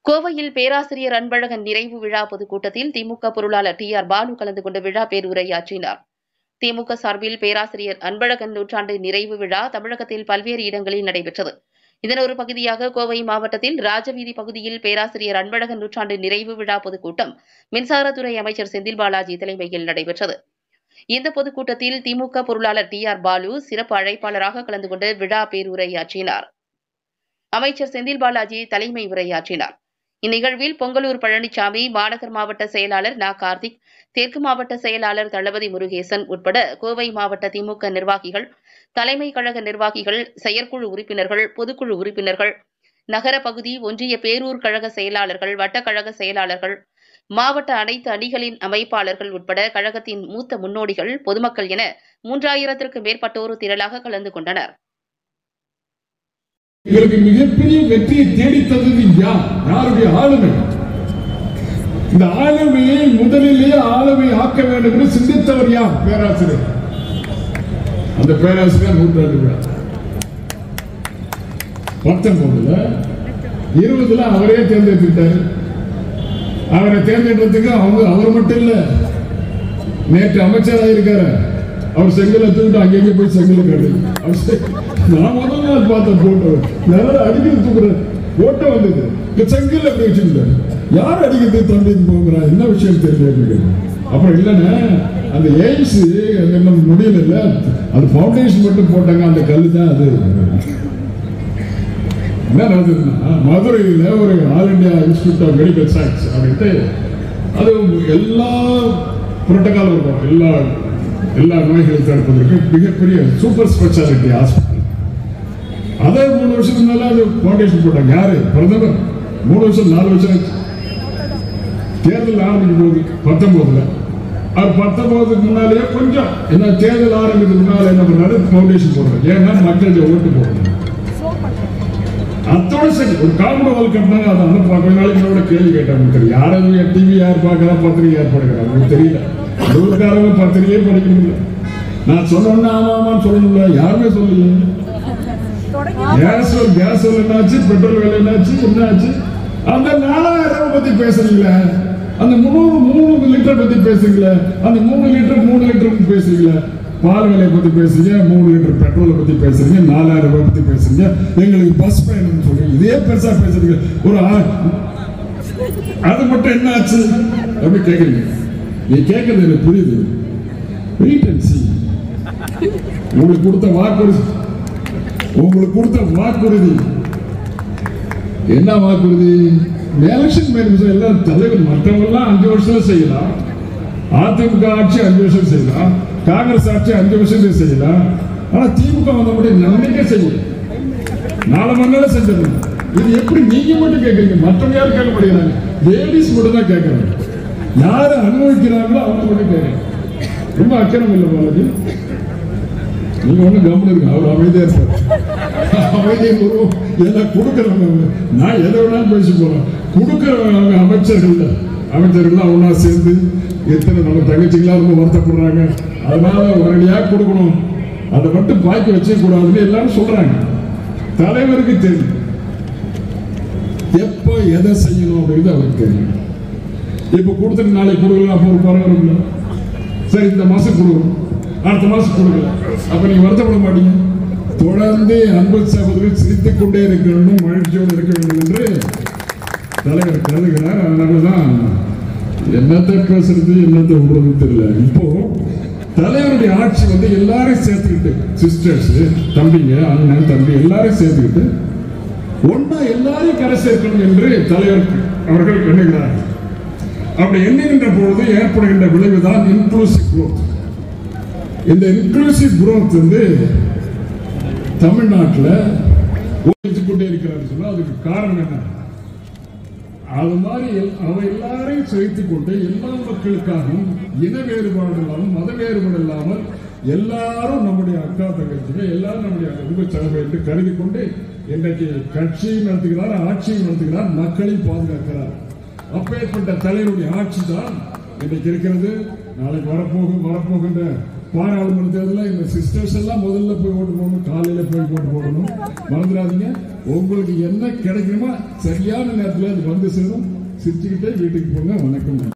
கோவையில் பேராசிரியர் அன்பழகன் நிறைவு விழா பொதுக்கூட்டத்தில் திமுக பொருளாளர் டி ஆர் பாலு கலந்து கொண்டு விழா பேருரையாற்றினார் திமுக சார்பில் பேராசிரியர் அன்பழகன் நூற்றாண்டு நிறைவு விழா தமிழகத்தில் பல்வேறு இடங்களில் நடைபெற்றது இதன் ஒரு பகுதியாக கோவை மாவட்டத்தில் ராஜவீதி பகுதியில் பேராசிரியர் அன்பழகன் நூற்றாண்டு நிறைவு விழா பொதுக்கூட்டம் மின்சாரத்துறை அமைச்சர் செந்தில் பாலாஜி தலைமையில் நடைபெற்றது இந்த பொதுக்கூட்டத்தில் திமுக பொருளாளர் டி ஆர் பாலு சிறப்பு அழைப்பாளராக கலந்து கொண்டு விழா பேருரையாற்றினார் அமைச்சர் செந்தில் பாலாஜி தலைமை உரையாற்றினார் இந்நிகழ்வில் பொங்கலூர் பழனிசாமி மாநகர் மாவட்ட செயலாளர் நா கார்த்திக் தெற்கு மாவட்ட செயலாளர் தளபதி முருகேசன் உட்பட கோவை மாவட்ட திமுக நிர்வாகிகள் தலைமை கழக நிர்வாகிகள் செயற்குழு உறுப்பினர்கள் பொதுக்குழு உறுப்பினர்கள் நகர பகுதி ஒன்றிய பேரூர் கழக செயலாளர்கள் வட்டக்கழக செயலாளர்கள் மாவட்ட அனைத்து அணிகளின் அமைப்பாளர்கள் உட்பட கழகத்தின் மூத்த முன்னோடிகள் பொதுமக்கள் என மூன்றாயிரத்திற்கும் மேற்பட்டோர் திரளாக கலந்து கொண்டனர் எங்களுக்கு மிகப்பெரிய வெற்றியை தேடி தந்தது யார் யாருடைய ஆளுமை இந்த ஆளுமையை முதலிலேயே ஆளுமை ஆக்க வேண்டும் என்று சிந்தித்தவர் யார் பேராசிரியர் அந்த பேராசிரியர் நூற்றாண்டு விழா பத்தொன்பதுல இருபதுல அவரே தேர்ந்தெடுத்துட்டாரு அவரை தேர்ந்தெடுத்ததுக்கு அவங்க அவர் மட்டும் இல்ல நேற்று அமைச்சராக இருக்காரு அவர் செங்கலை தூக்கிட்டு அங்கங்க போய் செங்கலை காட்டு அவர் செ- நான் முதல் நாள் பார்த்த போட்டோ யாரும் அடிக்கிறது தூக்குற போட்டோ வந்தது இந்த செங்கல் அப்படி வச்சிருந்தாரு யார் அடிக்கிறது தம்பி போங்கிறா என்ன விஷயம் தெரியல அப்படின்னு. அப்புறம் இல்லைன்னா அந்த எய்ம்ஸ் என்ன முடியல இல்ல அது ஃபவுண்டேஷன் மட்டும் போட்டாங்க அந்த கல்லு தான் அது என்ன நடந்ததுன்னா மதுரையில் ஒரு all India institute of medical science அப்படின்ட்டு அது எல்லா புரோட்டோகால் இருக்கும் எல்லா எல்லா நோய்களை தடுப்பதற்கு மிகப்பெரிய சூப்பர் ஸ்பெஷாலிட்டி ஹாஸ்பிட்டல் அதை மூணு வருஷத்துக்கு முன்னால அது ஃபவுண்டேஷன் போட்டாங்க யாரு பிரதமர் மூணு வருஷம் நாலு வருஷம் ஆச்சு. தேர்தல் ஆரம்பிக்கும் போது பத்தொன்பதுல அவர் பத்தொன்பதுக்கு முன்னாலேயே கொஞ்சம் என்ன தேர்தல் ஆரம்பிக்கிறதுக்கு முன்னால என்ன பண்ணாரு ஃபவுண்டேஷன் போடுறாரு ஏன்னா மக்களுடைய ஓட்டு போடணும் அத்தோட சரி ஒரு காமெடி வேர்ல்ட் கப்னாங்க அதை வந்து கொஞ்ச நாளைக்கு கூட கேள்வி கேட்டாங்க தெரியும் யாரும் டிவி யார் பார்க்கறா பத்திரிகை யார் படிக்கிறா உங்களுக்கு தெரியல நூறுக்காரங்க பத்திரிகையே படிக்க முடியல நான் சொன்னோன்னா ஆமா ஆமான்னு சொல்லணும்ல யாருமே சொல்லலையே கேஸ் கேஸ் விலை என்னாச்சு பெட்ரோல் விலை என்னாச்சு என்னாச்சு அந்த நாலாயிரம் ரூபாய் பத்தி பேசுறீங்களே அந்த முந்நூறு மூணு லிட்டர் பத்தி பேசுறீங்களே அந்த மூணு லிட்டர் மூணு லிட்டர் பேசுறீங்களே பால் விலையை பத்தி பேசுறீங்க மூணு லிட்டர் பெட்ரோலை பத்தி பேசுறீங்க நாலாயிரம் ரூபாய் பத்தி பேசுறீங்க எங்களுக்கு பஸ் பயணம் சொல்றீங்க இதே பெருசா பேசுறீங்க ஒரு ஆ- அது மட்டும் என்ன ஆச்சு அப்படி கேக்குறீங்க நீ கேட்கறது எனக்கு புரியுது வெயிட் அண்ட் see உங்களுக்கு கொடுத்த வாக்குறுதி உங்களுக்கு கொடுத்த வாக்குறுதி என்ன வாக்குறுதி எலெக்ஷன் மேனிஃபெஸ்டோ எல்லாம் தலைவர் மற்றவங்கெல்லாம் அஞ்சு வருஷம் செய்யலாம் அதிமுக ஆட்சி அஞ்சு வருஷம் செய்யலாம் காங்கிரஸ் ஆட்சி அஞ்சு வருஷம் செய்யலாம் ஆனா திமுக வந்த முடியும் நம்பிக்கை செய்யல நாலு மணி நேரம் செஞ்சிடணும் இது எப்படி நீங்க மட்டும் கேட்குறீங்க மற்றவங்க யாரும் கேட்க மாட்டேங்கிறாங்க லேடிஸ் மட்டும் தான் கேட்கறாங்க யாரு அனுபவிக்கிறாங்களோ அவங்க மட்டும் கேட்கறாங்க ரொம்ப அக்கறம் இல்லை பாலாஜி நீங்க ஒண்ணு கவனம் இருக்கு அவர் அமைதியா இருப்பார் அமைதியை உருவம் எல்லாம் கொடுக்கறவங்க அவங்க. நான் எதை வேணாலும் பேசி போறேன் கொடுக்கறவங்க அவங்க அமைச்சர்கள் அமைச்சர்கள் ஒண்ணா சேர்ந்து எத்தனை நம்ம தங்கச்சிங்களா ரொம்ப வருத்தப்படுறாங்க அதனால உடனடியாக கொடுக்கணும் அதை மட்டும் பாக்கி வச்சே கூடாதுன்னு எல்லாரும் சொல்றாங்க தலைவருக்கு தெரியும் எப்போ எதை செய்யணும் அப்படிங்கிறது அவருக்கு தெரியும் இப்ப கொடுத்துட்டு நாளைக்கு கொடுக்கலாம் அப்போ ஒரு பரவாயில்ல சரி இந்த மாசம் கொடுக்கணும் அடுத்த மாசம் கொடுக்கல அப்ப நீங்க வருத்தப்பட மாட்டீங்க தொடர்ந்து அன்பு சகோதரர்கள் சிரித்துக் கொண்டே இருக்க வேண்டும் மகிழ்ச்சியோடு இருக்க வேண்டும் என்று தலைவர் கருதுகிறார் அதனாலதான் என்னத்தை பேசுறது என்னத்தை விடுறது தெரியல இப்போ தலைவருடைய ஆட்சி வந்து எல்லாரையும் சேர்த்துக்கிட்டு சிஸ்டர்ஸ் தம்பிங்க அண்ணன் தம்பி எல்லாரையும் சேர்த்துக்கிட்டு ஒன்னா எல்லாரையும் கரை சேர்க்கணும் என்று தலைவர் அவர்கள் எண்ணுகிறார்கள் அப்படி எண்ணுகின்ற பொழுது ஏற்படுகின்ற விளைவுதான் இன்க்ளூசிவ் growth இந்த இன்க்ளூசிவ் growth வந்து தமிழ்நாட்டில் ஒழிச்சு கொண்டே இருக்கிறார் சொன்னா அதுக்கு காரணம் என்ன அது மாதிரி எல்- அவ எல்லாரையும் சேர்த்துக் கொண்டு எல்லா மக்களுக்காகவும் இன வேறுபாடு இல்லாமல் மத வேறுபாடு இல்லாமல் எல்லாரும் நம்முடைய அக்கா தங்கச்சிகள் எல்லாரும் நம்முடைய அன்பு சகோதரர் என்று கருதி கொண்டு இன்றைக்கு கட்சியும் நடத்துகிறார் ஆட்சியும் நடத்துகிறார் மக்களையும் பாதுகாக்கிறார் அப்பேற்பட்ட தலைவருடைய ஆட்சி தான் இன்றைக்கு இருக்கிறது நாளைக்கு வரப்போகும் வரப்போகின்ற பாராளுமன்ற தேர்தலில் இந்த சிஸ்டர்ஸ் எல்லாம் முதல்ல போய் ஓட்டு போடணும் காலையில போய் ஓட்டு போடணும் மறந்துடாதீங்க உங்களுக்கு என்ன கிடைக்குமோ சரியான நேரத்தில் அது வந்து சேரும் சிரிச்சுக்கிட்டே வீட்டுக்கு போங்க வணக்கம்